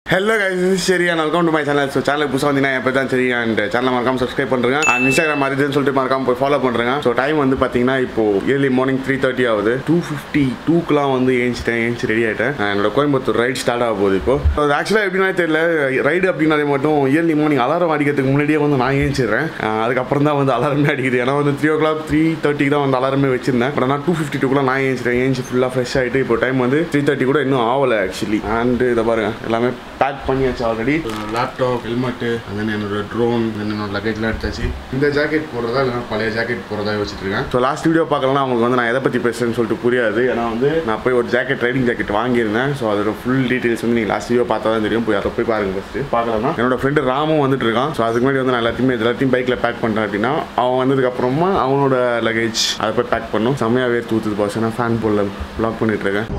Hello guys சரி welcome to my channel so சேனலுக்கு புதுசாக வந்தீங்கன்னா எப்போ தான் சரி அண்ட் சேனலை மறக்காம சப்ஸ்கிரைப் பண்ணுறேன் அண்ட் இன்ஸ்டாகிராம் மாதிரின்னு சொல்லிட்டு மறக்காம போய் ஃபாலோ பண்ணுறேன் ஸோ டைம் வந்து பார்த்தீங்கன்னா இப்போ ஏர்லி மார்னிங் த்ரீ தேர்ட்டி ஆகுது டூ ஃபிஃப்டி டூக்கெலாம் வந்து ஏஞ்சிட்டேன் ஏஞ்சி ரெடி ஆகிட்டேன் என்னோட கோயம்புத்தூர் ரைட் ஸ்டார்ட் ஆக போகுது இப்போ அது ஆக்சுவலாக எப்படின்னா தெரியல ரைடு அப்படின்னாலே மட்டும் இயர்லி மார்னிங் அலாரம் அடிக்கிறதுக்கு முன்னாடியே வந்து நான் ஏஞ்சிடுறேன் அஹ் அதுக்கப்புறம் தான் வந்து அலாரமே அடிக்குது ஏன்னா வந்து த்ரீ ஓ கிளாக் த்ரீ தேர்ட்டிக்கு தான் வந்து அலாரமே வச்சிருந்தேன் பட் ஆனால் டூ ஃபிஃப்டி டூக்குலாம் நான் ஏஞ்சிட்டேன் ஏஞ்சி ஃபுல்லாக ஃப்ரெஷ் ஆகிட்டு இப்போ டைம் வந்து த்ரீ தேர்ட்டி கூட இன்னும் ஆகலை ஆக்சுவலி அண்ட் இதை பாருங்க எல்லாமே பேக் பண்ணியாச்சு ஆல்ரெடி லேப்டாப் ஹெல்மெட்டு அண்ட் என்னோட ட்ரோன் என்னோட லக்கேஜ்லாம் எடுத்தாச்சு இந்த ஜாக்கெட் போடுறதா இல்லைனா பழைய ஜாக்கெட் போடுறதா வச்சுட்டு இருக்கேன் ஸோ லாஸ்ட் வீடியோ பார்க்கலாம் அவங்களுக்கு வந்து நான் எதை பற்றி பேசுறேன்னு சொல்லிட்டு புரியாது ஏன்னா வந்து நான் போய் ஒரு ஜாக்கெட் ரைடிங் ஜாக்கெட் வாங்கியிருந்தேன் ஸோ அதோட ஃபுல் டீட்டெயில்ஸ் வந்து நீங்கள் லாஸ்ட் வீடியோ பார்த்தா தான் தெரியும் போய் அதை போய் பாருங்க ஃபஸ்ட்டு பார்க்கலாம்னா என்னோட ஃப்ரெண்டு ராமும் வந்துட்டு இருக்கான் ஸோ அதுக்கு முன்னாடி வந்து நான் எல்லாத்தையுமே இது எல்லாத்தையும் பைக்கில் பேக் பண்ணுறேன் அப்படின்னா அவன் வந்ததுக்கு அப்புறமா அவனோட லக்கேஜ் அதை போய் பேக் பண்ணும் செம்மையாக வேர் தூத்துது பாஸ் ஏன்னா ஃபேன் போல ப்ளாக் பண்ணிட்டு இருக்கேன்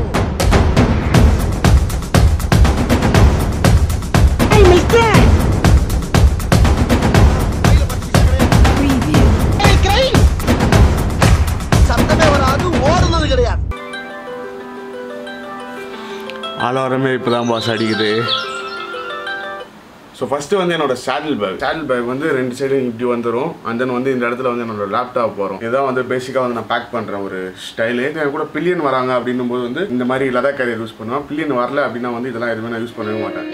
Hey, mister! Preview. ஏய், கிரைம்! சத்தமே வராது ஓடுனது கிடையாது அலாரமே இப்போ தான் பாஸ் அடிக்குது ஸோ ஃபஸ்ட்டு வந்து என்னோட சேடில் பேக் சேடில் பேக் வந்து ரெண்டு சைடும் இப்படி வந்துடும் அண்ட் தென் வந்து இந்த இடத்துல வந்து என்னோட லேப்டாப் வரும் இதான் வந்து பேசிக்காக வந்து நான் பேக் பண்ணுறேன் ஒரு ஸ்டைலு என் கூட பில்லியன் வராங்க அப்படின்னும் போது வந்து இந்த மாதிரி லதா கேரியர் யூஸ் பண்ணுவேன் பில்லியன் வரல அப்படின்னா வந்து இதெல்லாம் எதுவுமே நான் யூஸ் பண்ணவே மாட்டேன்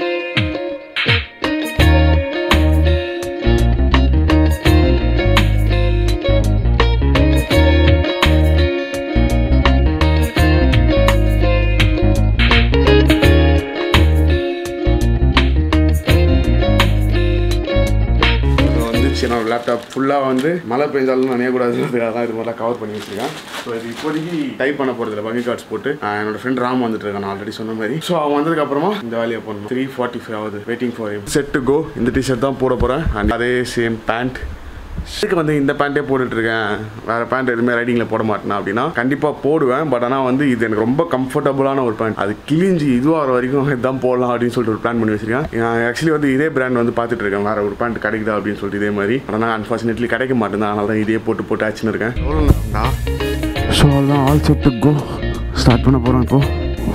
இப்போ வந்துச்சு என்னோட லேப்டாப் ஃபுல்லாக வந்து மழை பெஞ்சாலும் நினையக்கூடாதுன்றதுக்காக தான் இது மாதிரிலாம் கவர் பண்ணி வச்சிருக்கேன் ஸோ இது இப்போதைக்கு டைப் பண்ண போகிறதுல பங்கி கார்ட்ஸ் போட்டு ஆஹ், என்னோட ஃப்ரெண்ட் ராம் வந்துட்டு இருக்கான் நான் ஆல்ரெடி சொன்ன மாதிரி ஸோ அவன் வந்ததுக்கு அப்புறமா இந்த வேலையை பண்ணணும் த்ரீ ஃபார்ட்டி ஃபைவ் ஆகுது waiting for set to go இந்த டிஷர்ட் தான் போட போகிறேன் அண்ட் அதே சேம் பேண்ட் இதுக்கு வந்து இந்த பேண்ட்டே போட்டுட்டு இருக்கேன் வேற பேண்ட் எதுவுமே ரைடிங்கில் போட மாட்டேனா அப்படின்னா கண்டிப்பாக போடுவேன் பட் ஆனால் வந்து இது எனக்கு ரொம்ப கம்ஃபர்டபுளான ஒரு பேண்ட் அது கிழிஞ்சு இதுவாகிற வரைக்கும் இதான் போடலாம் அப்படின்னு சொல்லிட்டு ஒரு பிளான் பண்ணி வச்சிருக்கேன் நான் ஆக்சுவலி வந்து இதே பிராண்ட் வந்து பார்த்துட்டு இருக்கேன் வேற ஒரு பேண்ட் கிடைக்குதா அப்படின்னு சொல்லிட்டு இதே மாதிரி ஆனால் அன்ஃபார்ச்சுனேட்லி கிடைக்க மாட்டேன் அதனால தான் இதே போட்டு போட்டு ஆச்சுன்னு இருக்கேன் ஸோ அதுதான் all set to go start பண்ண போகிறோம் இப்போ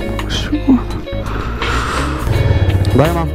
பாய் மேம்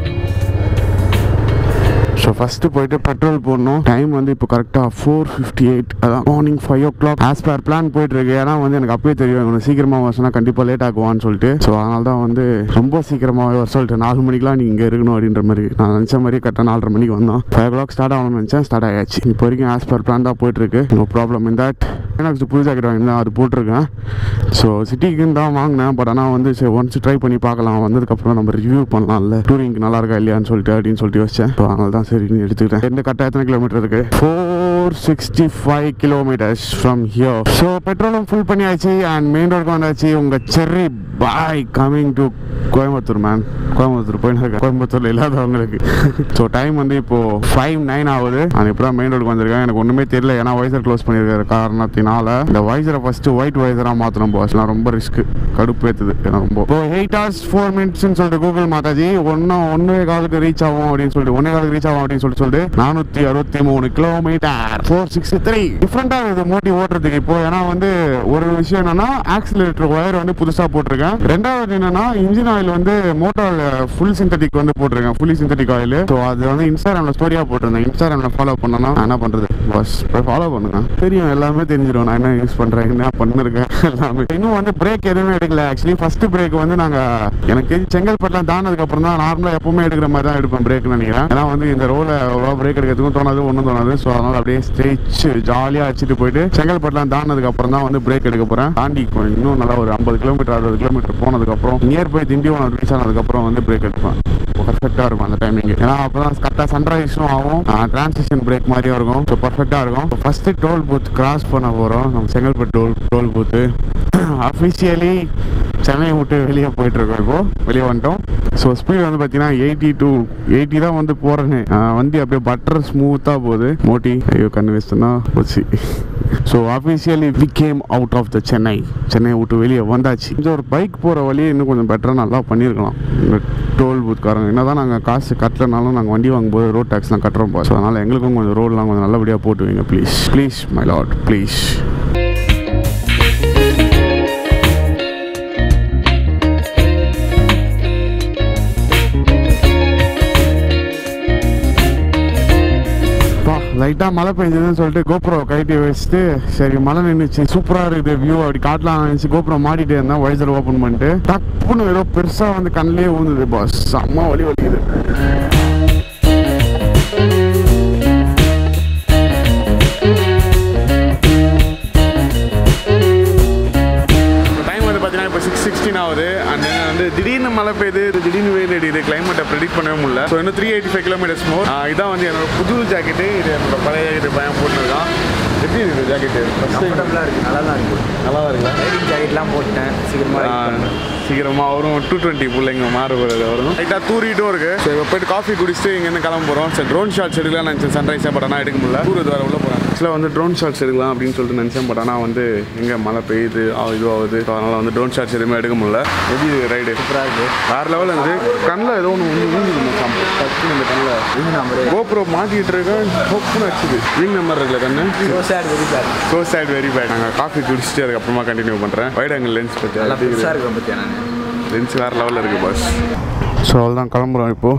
ஸோ ஃபஸ்ட்டு போயிட்டு பெட்ரோல் போடணும் டைம் வந்து இப்போ கரெக்டாக ஃபோர் ஃபிஃப்டி எயிட் அதான் morning five o'clock as per plan போயிட்டு இருக்கு ஏன்னா வந்து எனக்கு அப்பயே தெரியும் இவனை சீக்கிரமாக வர சொன்னால் கண்டிப்பாக லேட் ஆகுவான்னு சொல்லிட்டு ஸோ அதனால தான் வந்து ரொம்ப சீக்கிரமாக வர சொல்லிட்டு நாலு மணிக்கெலாம் நீ இங்கே இருக்கணும் அப்படின்ற மாதிரி நான் நினச்ச மாதிரியே கரெக்டாக நாலரை மணிக்கு வந்தோம் ஃபைவ் ஓ கிளாக் ஸ்டார்ட் ஆகணும்னு நினச்சேன் ஸ்டார்ட் ஆயாச்சு இப்போ வரைக்கும் ஆஸ் பர் பிளான் தான் போயிட்டு இருக்கு நோ ப்ராப்ளம் இன் தட் எனக்கு புது ஜாக்கெட் வாங்கியிருந்தேன் அது போட்டிருக்கேன் ஸோ சிட்டிக்குன்னு தான் வாங்கினேன் பட் ஆனால் வந்து சரி ஒன்ஸ் ட்ரை பண்ணி பார்க்கலாம் வந்ததுக்கப்புறம் நம்ம ரிவ்யூ பண்ணலாம்ல டூரிங்க்கு நல்லா இருக்கா இல்லையான்னு சொல்லிட்டு அப்படின்னு சொல்லிட்டு வச்சேன் ஸோ அதனால தான் சரி எடுத்துக்கிட்டேன் எந்த கரெக்டாக எத்தனை கிலோமீட்டர் இருக்கு four sixty five kilometres from here so பெட்ரோலும் ஃபுல் பண்ணியாச்சு அண்ட் மெயின் ரோடுக்கு வந்தாச்சு உங்கள் cherry boy coming to Coimbatore man Coimbatore போயின்னு இருக்கேன் கோயம்புத்தூர்ல இல்லாதவங்களுக்கு ஸோ டைம் வந்து இப்போ ஃபைவ் நைன் ஆகுது நான் இப்போ தான் மெயின் ரோடுக்கு வந்திருக்கேன் எனக்கு ஒன்றுமே தெரியல ஏன்னா வைசர் க்ளோஸ் பண்ணியிருக்கிற காரணத்தினால இந்த வைசரை ஃபஸ்ட்டு ஒயிட் வைசராக மாற்றணும் பாஸ் நான் ரொம்ப ரிஸ்க் கடுப்பு ஏற்றுது ஏன்னா ரொம்ப இப்போ எயிட் ஹவர்ஸ் ஃபோர் மினிட்ஸ்னு சொல்லிட்டு கூகுள் மாதாஜி ஒன்றும் ஒன்றே காலுக்கு ரீச் ஆகும் அப்படின்னு சொல்லிட்டு ஒன்றே காலுக்கு ரீச் ஆகும் அப்படின்னு சொல்லிட்டு சொல்லிட்டு நானூற்றி அறுபத்தி மூணு கிலோமீட்டர் ஃபோர் சிக்ஸ்டி த்ரீ டிஃப்ரெண்ட்டாக இருக்குது மோட்டி ஓட்டுறதுக்கு இப்போ ஏன்னா வந்து ஒரு விஷயம் என்னன்னா ஆக்சிலேட்டர் ஒயர் வந்து புதுசாக போட்டிருக்கேன் ரெண்டாவது என்னன்னா இன்ஜின் ஆயில் வந்து மோட்டார் ஃபுல் சிந்தட்டிக் வந்து போட்டிருக்கேன் ஃபுல்லி சிந்தட்டிக் ஆயில் ஸோ அது வந்து இன்ஸ்டாகிராமில் ஸ்டோரியாக போட்டிருந்தேன் இன்ஸ்டாகிராமில் ஃபாலோ பண்ணனா நான் என்ன பண்ணுறது பஸ் போய் ஃபாலோ பண்ணுங்க தெரியும் எல்லாமே தெரிஞ்சிடும் நான் என்ன யூஸ் பண்ணுறேன் என்ன பண்ணிருக்கேன் எல்லாமே இன்னும் வந்து பிரேக் எதுவுமே எடுக்கல ஆக்சுவலி ஃபர்ஸ்ட் பிரேக் வந்து நாங்கள் எனக்கு தெரிஞ்சு செங்கல்பட்டுலாம் தானதுக்கு அப்புறம் தான் நார்மலாக எப்பவுமே எடுக்கிற மாதிரி தான் எடுப்பேன் பிரேக் நினைக்கிறேன் ஏன்னா வந்து இந்த ரோல அவ்வளோ பிரேக் எடுக்கிறதுக்கும் தோணாது ஒன்றும் தோணாது ஸோ அதனால அப்படியே ஸ்ட்ரெச் ஜாலியாக வச்சுட்டு போயிட்டு செங்கல்பட்டுலாம் தானதுக்கு அப்புறம் தான் வந்து பிரேக் எடுக்க போகிறேன் தாண்டி கொஞ்சம் இன்னும் நல்லா ஒரு ஐம்பது கிலோமீட்டர் அறுபது கிலோமீட்டர் போனதுக்கப்புறம் நியர் பை திண்டிவனம் ரீச் ஆனதுக்கப்புறம் வந்து பிரேக் எடுப்பேன் பர்ஃபெக்டாக இருக்கும் அந்த டைமிங் ஏன்னா அப்போ தான் கரெக்டாக சன்ரைஸும் ஆகும் டிரான்சிஷன் பிரேக் மாதிரியும் இருக்கும் ஸோ பர்ஃபெக்டாக இருக்கும் ஃபஸ்ட்டு டோல் பூத் கிராஸ் பண்ண போகிறோம் நம்ம Chengalpattu toll toll booth officially சென்னையை விட்டு வெளியே போயிட்டு இருக்கோம் இப்போ வெளியே வந்துட்டோம் ஸோ ஸ்பீட் வந்து பார்த்தீங்கன்னா எயிட்டி டூ எயிட்டி தான் வந்து போகிறேன்னு வண்டி அப்படியே பட்டர் ஸ்மூத்தாக போகுது மோட்டி ஐயோ கண்ணு வேஸ்ட்டுனா போச்சு so officially we came out of the Chennai சென்னையை விட்டு வெளியே வந்தாச்சு கொஞ்சம் ஒரு பைக் போகிற வழியை இன்னும் கொஞ்சம் பெட்டராக நல்லா பண்ணியிருக்கலாம் இந்த டோல் பூத்காரங்க என்ன தான் நாங்கள் காசு கட்டலனாலும் நாங்கள் வண்டி வாங்கும்போது ரோட் டேக்ஸ்லாம் கட்டுறோம் ஸோ அதனால் எங்களுக்கும் கொஞ்சம் ரோடெலாம் கொஞ்சம் நல்லபடியாக போட்டு வைங்க please please my lord please லைட்டாக மழை பெஞ்சதுன்னு சொல்லிட்டு கோப்ரோ கைட்டி வச்சுட்டு சரி மழை நின்றுச்சு சூப்பராக இருக்குது வியூ அப்படி காட்டலாம் நினச்சி கோப்ரோ மாட்டிகிட்டே இருந்தேன் வைசர் ஓப்பன் பண்ணிட்டு டப்புன்னு ஏதோ பெருசாக வந்து கண்ணிலே ஊந்துது பாஸ் செம்ம வலி வலிக்குது டைம் வந்து பார்த்தீங்கன்னா இப்போ சிக்ஸ் சிக்ஸ்டீன் ஆகுது அண்ட் வந்து திடீர்னு மழை பெய்யுது திடீர்னு வெயில் அடிக்குது கிளைமேட்டை ப்ரெடிக்ட் பண்ணவே முடியல ஸோ இன்னும் three eighty five kilometres more இதான் வந்து என்னோட புது ஜாக்கெட்டு இது என்னோட பழைய ஜாக்கெட்டு பயம் போட்டுருக்கான் எப்படி இருக்குது ஜாக்கெட்டு கம்ஃபர்டபுளாக இருக்குது நல்லா தான் இருக்குது நல்லா தான் இருக்குல்ல ரைடிங் ஜாக்கெட்லாம் போட்டேன் சீக்கிரமாக ஆ, சீக்கிரமா வரும் டூ டுவெண்ட்டி பிள்ளைங்க மாற போகிறது வரும் லைட்டாக தூரிட்டும் இருக்கு சரி இப்போ போயிட்டு காஃபி குடிச்சிட்டு இங்கேருந்து கிளம்ப போகிறோம் சரி ட்ரோன் ஷாட்ஸ் எடுக்கலாம் நினச்சேன் சன்ரைஸ் பட் ஆனால் எடுக்க முடியல தூரத்து வர உள்ள போகிறேன் ஆக்சுவலாக வந்து ட்ரோன் ஷாட்ஸ் எடுக்கலாம் அப்படின்னு சொல்லிட்டு நினச்சேன் பட் ஆனால் வந்து எங்கே மழை பெய்யுது ஆ, இதுவாகுது ஸோ அதனால் வந்து ட்ரோன் ஷாட்ஸ் எதுவுமே எடுக்க முடியல எப்படி ரைடு சூப்பராக இருக்குது வேறு லெவலில் இருந்தது கண்ணில் ஏதோ ஒன்று வந்து ஊங்குது மச்சான் டக்குன்னு இந்த கண்ணில் இது நம்பரு கோப்ரோ மாட்டிக்கிட்டு இருக்கேன் ஹோப்னு வச்சுது விங் நம்பர் இருக்குல்ல கண்ணு so sad very bad so sad very bad நாங்கள் காஃபி குடிச்சிட்டு அதுக்கப்புறமா கண்டினியூ பண்ணுறேன் வைட் ஆங்கிள் லென்ஸ் நல்லா பற்றி பெருசாக இருக்கிற பற்றியா நான் லென்ஸ் வேறு லெவலில் இருக்குது பஸ் ஸோ அவ்வளோதான் கிளம்புறோம் இப்போது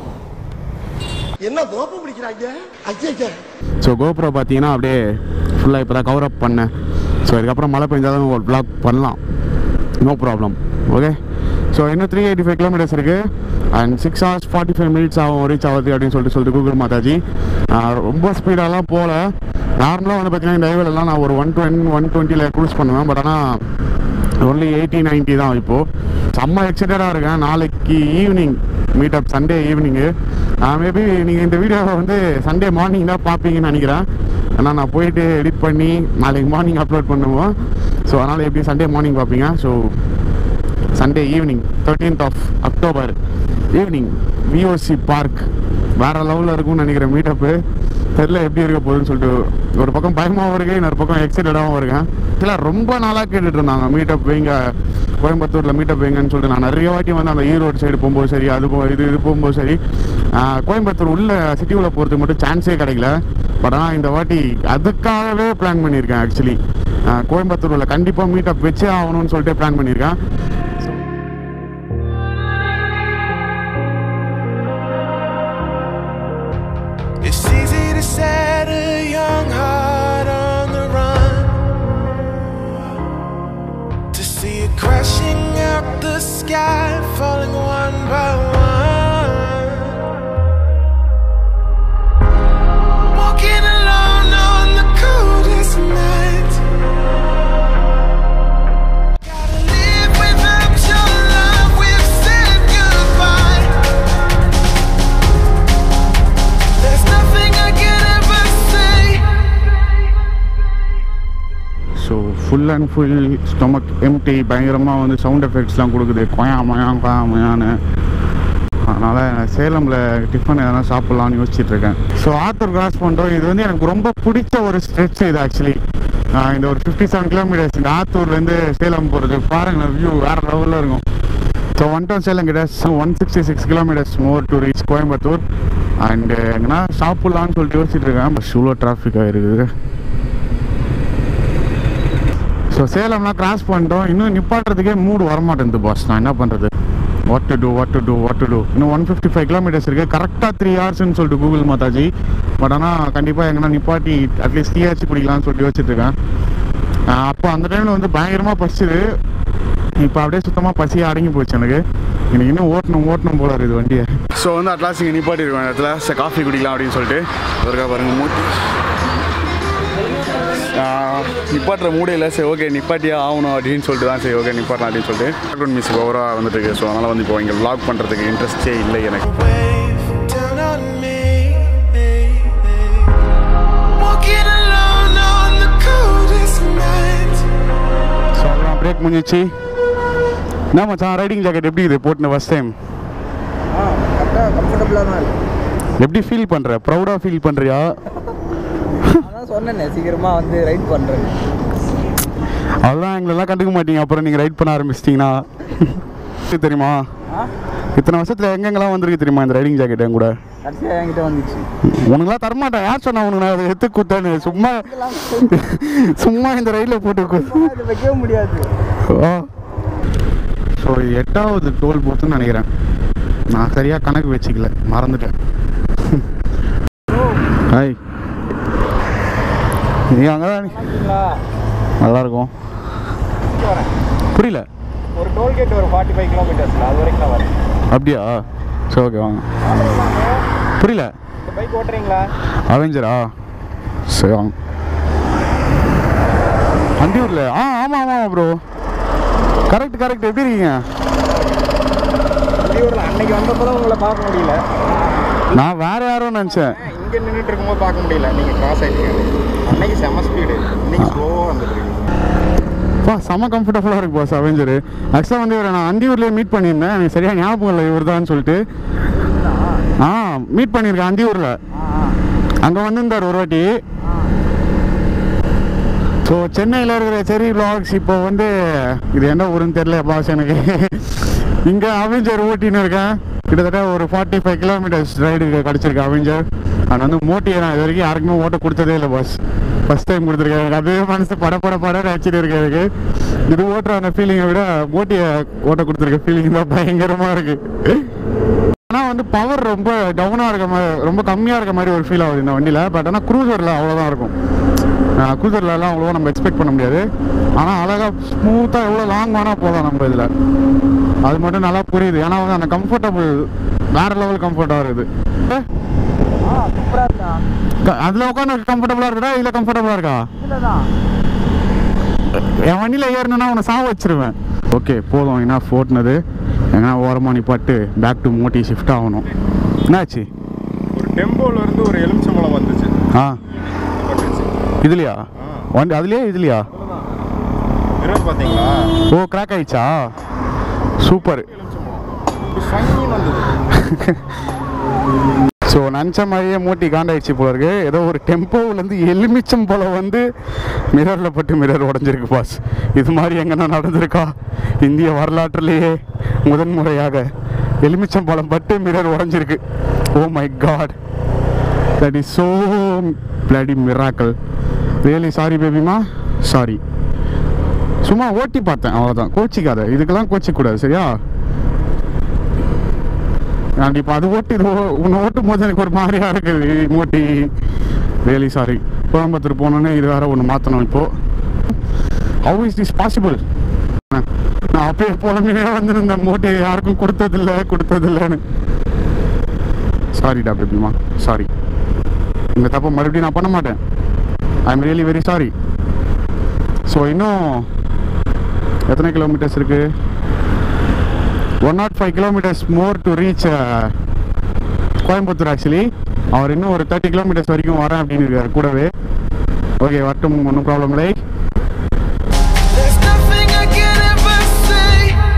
என்ன தோப்பு பிடிக்கிறாங்க ஐயா ஸோ கோப்ரோ பார்த்தீங்கன்னா அப்படியே ஃபுல்லாக இப்போ தான் கவர் அப் பண்ணேன் ஸோ இதுக்கப்புறம் மழை பெஞ்சாலும் ஒரு vlog பண்ணலாம் நோ ப்ராப்ளம் ஓகே ஸோ இன்னும் த்ரீ எயிட்டி ஃபைவ் கிலோமீட்டர்ஸ் இருக்குது and six hours forty five minutes ஆகும் ரீச் ஆகுது அப்படின்னு சொல்லிட்டு சொல்லிட்டு கூகுள் மாதாஜி ஆஹ் ரொம்ப ஸ்பீடாலாம் போகல நார்மலாக வந்து பார்த்தீங்கன்னா இந்த ஹைவேலெலாம் நான் ஒரு ஒன் டுவென் ஒன் டுவெண்ட்டியில் க்ரூஸ் பண்ணுவேன் பட் ஆனால் ஒன்லி எயிட்டி நைன்ட்டி தான் இப்போது செம்ம எக்ஸைட்டடாக இருக்கேன் நாளைக்கு evening meet up Sunday evening maybe நீங்கள் இந்த வீடியோவை வந்து சண்டே மார்னிங் தான் பார்ப்பீங்கன்னு நினைக்கிறேன் ஏன்னா நான் போயிட்டு எடிட் பண்ணி நாளைக்கு மார்னிங் அப்லோட் பண்ணுவோம் ஸோ அதனால் எப்படி சண்டே மார்னிங் பார்ப்பீங்க so Sunday evening thirteenth of October evening VOC park வேற லெவலில் இருக்கும்னு நினைக்கிறேன் மீட்டப்பு தெரில எப்படி இருக்க போகுதுன்னு சொல்லிட்டு ஒரு பக்கம் பயமாகவும் இருக்கு இன்னொரு பக்கம் எக்ஸைட்டடாகவும் இருக்கேன் இல்லை ரொம்ப நாளாக கேட்டுட்டு இருந்தாங்க மீட்டப் வைங்க கோயம்புத்தூரில் மீட்டப் வைங்கன்னு சொல்லிட்டு நான் நிறைய வாட்டி வந்து அந்த ஈரோடு சைடு போகும்போது சரி அது போ இது இது போகும்போது சரி ஆஹ், கோயம்புத்தூர் உள்ள சிட்டி உள்ள போகிறதுக்கு மட்டும் சான்ஸே கிடைக்கல பட் ஆனால் இந்த வாட்டி அதுக்காகவே பிளான் பண்ணியிருக்கேன் ஆக்சுவலி கோயம்புத்தூரில் கண்டிப்பாக மீட்டப் வச்சே ஆகணும்னு சொல்லிட்டு பிளான் பண்ணியிருக்கேன் It's easy to set a young heart on the run. To see it crashing out the sky, falling one by one. Walking alone on the coldest night. Gotta live without your love, we've said goodbye. There's nothing I can ever say. So full and full stomach empty பயங்கரமாக வந்து sound எஃபெக்ட்ஸ்லாம் கொடுக்குது கொயா மயா கொயா மயான்னு அதனால் சேலமில் tiffin எதனா சாப்பிட்லான்னு யோசிச்சுட்டு இருக்கேன் so Attur cross பண்ணுறோம் இது வந்து எனக்கு ரொம்ப பிடிச்ச ஒரு ஸ்ட்ரெச் இது ஆக்சுவலி இந்த ஒரு ஃபிஃப்டி செவன் கிலோமீட்டர்ஸ் இந்த ஆத்தூர்லேருந்து சேலம் போகிறது பாருங்க வியூ வேறு லெவலில் இருக்கும் ஸோ ஒன் டவுன் சேலம் கிட்ட one sixty six kilometres more to reach Coimbatore and எங்கன்னா சாப்பிட்லான்னு சொல்லிட்டு யோசிச்சுட்டு இருக்கேன் பஸ் இவ்வளோ டிராஃபிக்காக இருக்குது ஸோ சேலம்லாம் கிராஸ் பண்ணிட்டோம் இன்னும் நிப்பாட்டுறதுக்கே மூடு வரமாட்டேங்குது பாஸ் நான் என்ன பண்ணுறது what to do what to do what to do இன்னும் ஒன் ஃபிஃப்டி ஃபைவ் கிலோமீட்டர்ஸ் இருக்குது கரெக்டாக த்ரீ ஹவர்ஸ்னு சொல்லிட்டு கூகுள் மாதாஜி பட் ஆனால் கண்டிப்பாக எங்கன்னா நிப்பாட்டி அட்லீஸ்ட் டீயாச்சு குடிக்கலாம்னு சொல்லிட்டு யோசிச்சுட்டு இருக்கேன் ஆஹ் அப்போ அந்த டைமில் வந்து பயங்கரமாக பசிச்சுது இப்போ அப்படியே சுத்தமாக பசி அடங்கி போச்சு எனக்கு எனக்கு இன்னும் ஓட்டணும் ஓட்டணும் போல இருக்குது வண்டியை ஸோ வந்து அட்லாஸ் இங்கே நிப்பாட்டி இருக்கோம் இடத்துல சரி காஃபி குடிக்கலாம் அப்படின்னு சொல்லிட்டு ஒருக்கா பாருங்க மூட்டி ஆஹ் நிப்பாட்டுற மூடே இல்லை சரி ஓகே நிப்பாட்டியே ஆகணும் அப்படின்னு சொல்லிட்டு தான் சரி ஓகே நிப்பாட்டலாம் அப்படின்னு சொல்லிட்டு லாக்டவுன் மிஸ் ஓவராக வந்துட்டு இருக்கு ஸோ அதனால் வந்து இப்போ இங்கே vlog பண்ணுறதுக்கு இன்ட்ரெஸ்டே இல்லை எனக்கு Wave down on me. Walking alone on the coldest night. So அதெல்லாம் பிரேக் முடிஞ்சிச்சு என்ன மச்சான் ரைடிங் ஜாக்கெட் எப்படி இது போட்டுன ஃபஸ்ட் டைம் ஆ கரெக்டாக கம்ஃபர்டபுளாக தான் இருக்கு எப்படி ஃபீல் பண்ணுற ப்ரௌடாக ஃபீல் பண்ணுறியா அதான் சொன்னேனே சீக்கிரமாக வந்து ரைட் பண்ணுறேன் அதெல்லாம் எங்களெல்லாம் கண்டுக்க மாட்டீங்க அப்புறம் நீங்கள் ரைட் பண்ண ஆரம்பிச்சிட்டிங்கன்னா தெரியுமா ஆ இத்தனை வருஷத்தில் எங்கெங்கெல்லாம் வந்திருக்கு தெரியுமா இந்த ரைடிங் ஜாக்கெட் என் கூட கடைசியாக என்கிட்ட வந்துச்சு உனக்குலாம் தரமாட்டேன் யார் சொன்னா உனக்கு நான் அதை எடுத்து குத்தேன்னு சும்மா சும்மா இந்த ரயிலில் போட்டு குத்து இது வைக்கவே முடியாது ஸோ எட்டாவது டோல் பூத்துன்னு நினைக்கிறேன் நான் சரியாக கணக்கு வச்சுக்கல மறந்துட்டேன் ஹாய் நீ அங்கே தான் இருக்கீங்களா நல்லா இருக்கும் இங்க வரேன் புரியல ஒரு டோல்கேட் ஒரு ஃபார்ட்டி ஃபைவ் கிலோமீட்டர்ஸ்ல அது வரைக்கும் நான் வரேன் அப்படியா சரி ஓகே வாங்க புரியல இந்த பைக் ஓட்டுறீங்களா அவெஞ்சரா சரி வாங்க அந்தியூரில் ஆ ஆமாம் ஆமாம் ப்ரோ கரெக்ட் கரெக்ட் எப்படி இருக்கீங்க வெளியூரில் அன்னைக்கு வந்தப்போ தான் உங்களை பார்க்க முடியல நான் வேற யாரும் நினச்சேன் இங்கே நின்றுட்டு இருக்கும்போது பார்க்க முடியல நீங்கள் கிராஸ் ஆகிட்டீங்க அன்னைக்கு செம ஸ்பீடு இன்னைக்கு ஸ்லோவாக வந்துட்டு இருக்கீங்க பா செம கம்ஃபர்டபுளாக இருக்கு பாஸ் அவெஞ்சரு ஆக்சுவலாக வந்து இவரை நான் அந்தியூர்லேயே மீட் பண்ணியிருந்தேன் எனக்கு சரியாக ஞாபகம் இல்லை இவர் தான் சொல்லிட்டு ஆ மீட் பண்ணியிருக்கேன் அந்தியூரில் அங்கே வந்திருந்தார் ஒரு வாட்டி ஸோ சென்னையில் இருக்கிற செரி vlogs இப்போ வந்து இது என்ன ஊருன்னு தெரியல பாஸ் எனக்கு இங்கே அவெஞ்சர் ஓட்டின்னு இருக்கேன் கிட்டத்தட்ட ஒரு ஃபார்ட்டி ஃபைவ் கிலோமீட்டர்ஸ் ரைடு கிடச்சிருக்கு அவெஞ்சர் நான் வந்து மோட்டியை நான் இது வரைக்கும் யாருக்குமே ஓட்ட கொடுத்ததே இல்லை பாஸ் ஃபஸ்ட் டைம் கொடுத்துருக்கேன் எனக்கு அதே மனசு பட பட பட வச்சுட்டு இருக்கேன் எனக்கு இது ஓட்டுற அந்த ஃபீலிங்கை விட மோட்டியை ஓட்ட கொடுத்துருக்க ஃபீலிங் தான் பயங்கரமாக இருக்குது ஆனால் வந்து பவர் ரொம்ப டவுனாக இருக்க மாதிரி ரொம்ப கம்மியாக இருக்க மாதிரி ஒரு ஃபீல் ஆகுது இந்த வண்டியில் பட் ஆனால் க்ரூசரில் அவ்வளோதான் இருக்கும் க்ரூசர்லலாம் அவ்வளோவா நம்ம எக்ஸ்பெக்ட் பண்ண முடியாது ஆனால் அழகாக ஸ்மூத்தாக எவ்வளோ லாங் வேணால் போதும் நம்ம இதில் அது மட்டும் நல்லா புரியுது ஏன்னா வந்து அந்த கம்ஃபர்டபுள் வேறு லெவல் கம்ஃபர்ட்டாக இருக்குது ஆ சூப்பராக இருக்கா க- அதில் உட்காந்து கம்ஃபர்டபுளாக இருக்குதா இதில் கம்ஃபர்டபுளாக இருக்கா இல்லை தான் என் வண்டியில் ஏறணும்னா உன்னை சாவ வச்சிருவேன் ஓகே போதும் என்ன ஓட்டுனது எங்கன்னா ஓரமாக நிப்பாட்டு பேக் டு மோட்டி ஷிஃப்ட் ஆகணும் என்னாச்சு ஒரு டெம்போல இருந்து ஒரு எலுமிச்சம்பழம் வந்துச்சு ஆ இதுலையா வண்டி அதுலையா இதுலையா இருபது பார்த்தீங்களா ஓ கிராக் ஆயிடுச்சா சூப்பர் ஃபைன் வந்தது ஸோ நினச்ச மாதிரியே மூட்டி காண்டாயிடுச்சு போல இருக்கு ஏதோ ஒரு டெம்போவிலேருந்து எலுமிச்சம் போல வந்து மிரரில் பட்டு மிரர் உடஞ்சிருக்கு பாஸ் இது மாதிரி எங்கன்னா நடந்திருக்கா இந்திய வரலாற்றிலேயே முதன்முறையாக எலுமிச்சம் பழம் பட்டு மிரர் உடஞ்சிருக்கு oh my god that is so bloody miracle really sorry பேபிமா சாரி சும்மா ஓட்டி பார்த்தேன் அவ்வளோதான் கோச்சிக்காத இதுக்கெல்லாம் கோச்சிக்கூடாது சரியா நான் இப்போ அது ஓட்டி இது ஓ- உன்னை ஓட்டும் போது எனக்கு ஒரு மாதிரியா இருக்குது மோட்டி ரியலி சாரி கோயம்புத்தூர் போனோன்னே இது வேற ஒன்று மாற்றணும் இப்போ ஹவு இஸ் திஸ் பாசிபிள் நான் அப்பயே புலமையே வந்து மோட்டி யாருக்கும் கொடுத்ததில்ல கொடுத்ததில்லைன்னு சாரிடா பேபிமா சாரி இந்த தப்பை மறுபடியும் நான் பண்ண மாட்டேன் I am really very sorry so இன்னும் எத்தனை கிலோமீட்டர்ஸ் இருக்குது one not five kilometres more to reach Coimbatore actually hour இன்னும் ஒரு தேர்ட்டி கிலோமீட்டர்ஸ் வரைக்கும் வரேன் அப்படின்னு இருக்காரு கூடவே ஓகே வரட்டும் ஒன்றும் ப்ராப்ளம் இல்லை There's nothing I can ever say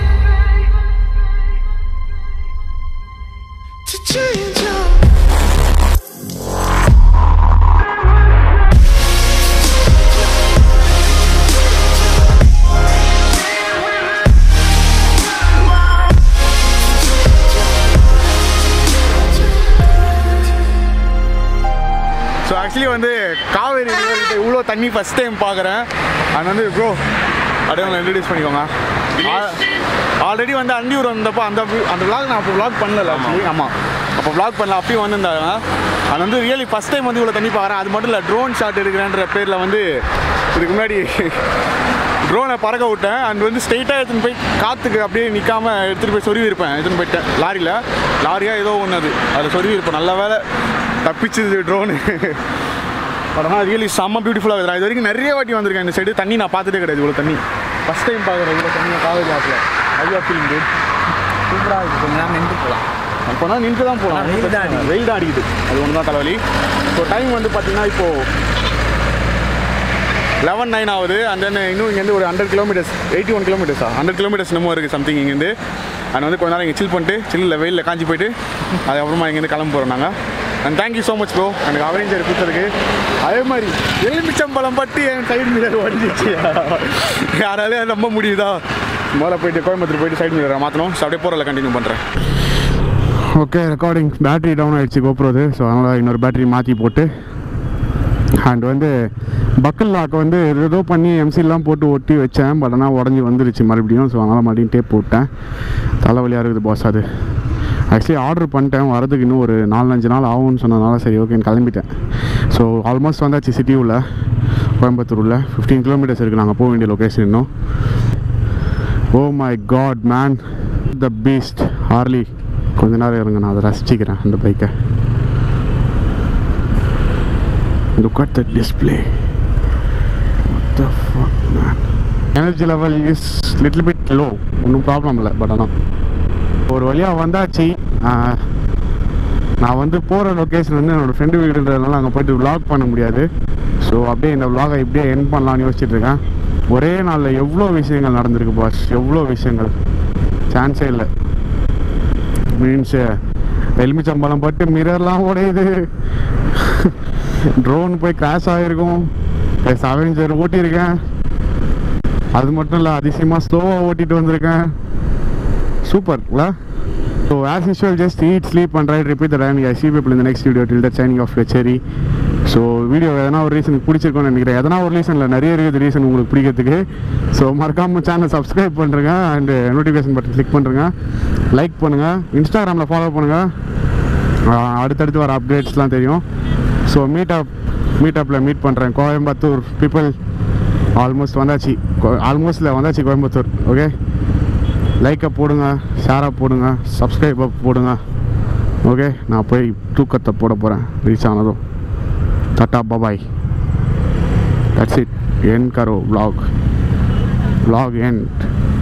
to change your so actually வந்து காவேரி ரிவர்கிட்ட இவ்வளோ தண்ணி ஃபஸ்ட் டைம் பார்க்குறேன் அது வந்து ப்ரோ அப்படியே உங்களை இன்ட்ரடியூஸ் பண்ணிக்கோங்க ஆல்ரெடி வந்து அண்டியூர் வந்தப்போ அந்த vi- அந்த vlog நான் அப்போ vlog பண்ணல ஆக்சுவலி ஆமாம் அப்போ vlog பண்ணல அப்பயும் வந்திருந்தாங்க அது வந்து ரியலி ஃபஸ்ட் டைம் வந்து இவ்வளோ தண்ணி பார்க்குறேன் அது மட்டும் இல்லை ட்ரோன் ஷாட் எடுக்கிறேன்ற பேரில் வந்து இதுக்கு முன்னாடி ட்ரோனை பறக்க விட்டேன் அண்ட் வந்து ஸ்ட்ரெயிட்டாக எடுத்துன்னு போய் காற்றுக்கு அப்படியே நிற்காம எடுத்துகிட்டு போய் சொருவி இருப்பேன் எடுத்துன்னு போயிட்டேன் லாரியில் லாரியாக ஏதோ ஒன்று அது அதில் சொருவி இருப்பேன் நல்ல வேலை தப்பிச்சுது ட்ரோனு பட் ஆனால் ரியலி செம்ம பியூட்டிஃபுல்லாக இருக்குது இது வரைக்கும் நிறைய வாட்டி வந்திருக்கேன் இந்த சைடு தண்ணி நான் பார்த்ததே கிடையாது இவ்வளோ தண்ணி ஃபஸ்ட் டைம் பார்க்குறேன் இவ்வளோ தண்ணி காவேரி ஆற்றில் ஐயா ஃபீலிங் குட் சூப்பராக இருக்குது கொஞ்ச நேரம் நின்று போகலாம் அப்போ தான் நின்று தான் போகலாம் ஆனா வெயில் தான் அடிக்குது. வெயில் தான் அடிக்குது அது ஒன்று தான் தலைவலி ஸோ டைம் வந்து பார்த்தீங்கன்னா இப்போது லெவன் நைன் ஆகுது அண்ட் தென் இன்னும் இங்கேருந்து ஒரு ஹண்ட்ரட் கிலோமீட்டர்ஸ் எயிட்டி ஒன் கிலோமீட்டர்ஸா ஹண்ட்ரட் கிலோமீட்டர்ஸ் இன்னமும் இருக்குது சம்திங் இங்கேருந்து அண்ட் வந்து கொஞ்ச நேரம் இங்கே சில் பண்ணிட்டு சில்லில் வெயிலில் காஞ்சி போயிட்டு அதுக்கப்புறமா இங்கேருந்து கிளம்ப போகிறோம் நாங்கள் and thank you so much bro எனக்கு அவரேஞ்சர் கொடுத்ததுக்கு அதே மாதிரி எலுமிச்சம்பழம் பட்டு என் சைடு மிரர் உடஞ்சிச்சு யாராலே நம்ப முடியுதா முதல்ல போயிட்டு கோயம்புத்தூர் போயிட்டு சைடு மிரரை மாற்றணும் ஸோ அப்படியே போகிறல கண்டினியூ பண்ணுறேன் ஓகே ரெக்கார்டிங் பேட்டரி டவுன் ஆகிடுச்சு கோப்ரோது ஸோ அதனால் இன்னொரு பேட்டரி மாற்றி போட்டு அண்ட் வந்து பக்கல் லாக் வந்து ஏதோ பண்ணி எம்சிலாம் போட்டு ஒட்டி வச்சேன் பட் ஆனால் உடஞ்சி வந்துருச்சு மறுபடியும் ஸோ அதனால் மறுபடியும் டேப் போட்டேன் தலைவலியாக இருக்குது பாஸ் அது ஆக்சுவலி ஆர்டர் பண்ணிட்டேன் வரதுக்கு இன்னும் ஒரு நாலஞ்சு நாள் ஆகும்னு சொன்னதுனால சரி ஓகேன்னு கிளம்பிட்டேன் ஸோ ஆல்மோஸ்ட் வந்தாச்சு சிட்டி உள்ள கோயம்புத்தூர் உள்ள ஃபிஃப்டீன் கிலோமீட்டர்ஸ் இருக்குது நாங்கள் போக வேண்டிய லொக்கேஷன் இன்னும் oh my god man the beast Harley கொஞ்ச நேரம் இருங்க நான் அதை ரசிச்சுக்கிறேன் அந்த பைக்கை look at the display the fuck man energy level is little bit low ஒன்றும் ப்ராப்ளம் இல்லை பட் ஆனால் ஒரு வழியாக வந்தாச்சு ஆஹ், நான் வந்து போகிற லொக்கேஷன் வந்து என்னோடய ஃப்ரெண்டு வீடுன்றதுனால அங்கே போயிட்டு vlog பண்ண முடியாது ஸோ அப்படியே இந்த vlog-அ இப்படியே என் பண்ணலாம்னு யோசிச்சுட்டு இருக்கேன் ஒரே நாளில் எவ்வளோ விஷயங்கள் நடந்திருக்கு பாஸ் எவ்வளோ விஷயங்கள் சான்ஸே இல்லை மீன்ஸ் எலுமிச்சம்பழம் பட்டு மிரர்லாம் உடையுது ட்ரோன் போய் கிராஷ் ஆகிருக்கும் ப்ளஸ் அவெஞ்சர் ஓட்டியிருக்கேன் அது மட்டும் இல்லை அதிசயமாக ஸ்லோவாக ஓட்டிட்டு வந்திருக்கேன் சூப்பர்ல so as usual just eat sleep and ride repeat the time I see people இந்த next video till the signing off வெச்சரி ஸோ வீடியோ எதனா ஒரு ரீசன் பிடிச்சிருக்கோன்னு நினைக்கிறேன் எதனா ஒரு ரீசனில் நிறைய இருக்குது ரீசன் உங்களுக்கு பிடிக்கிறதுக்கு ஸோ மறக்காம சேனல் சப்ஸ்கிரைப் பண்ணுறேங்க அண்ட் நோட்டிஃபிகேஷன் பட்டன் கிளிக் பண்ணுறேங்க லைக் பண்ணுங்கள் இன்ஸ்டாகிராமில் ஃபாலோ பண்ணுங்கள் அடுத்தடுத்து வர அப்டேட்ஸ்லாம் தெரியும் ஸோ மீட் அப் மீட் அப்பில் மீட் பண்ணுறேன் கோயம்புத்தூர் பீப்புள் ஆல்மோஸ்ட் வந்தாச்சு ஆல்மோஸ்ட்டில் வந்தாச்சு கோயம்புத்தூர் ஓகே லைக்கை போடுங்க ஷேரை போடுங்க சப்ஸ்கிரைபை போடுங்க ஓகே நான் போய் தூக்கத்தை போட போகிறேன் ரீச் ஆனதும் டாட்டா பபாய் தட்ஸ் இட் என் கரோ vlog vlog end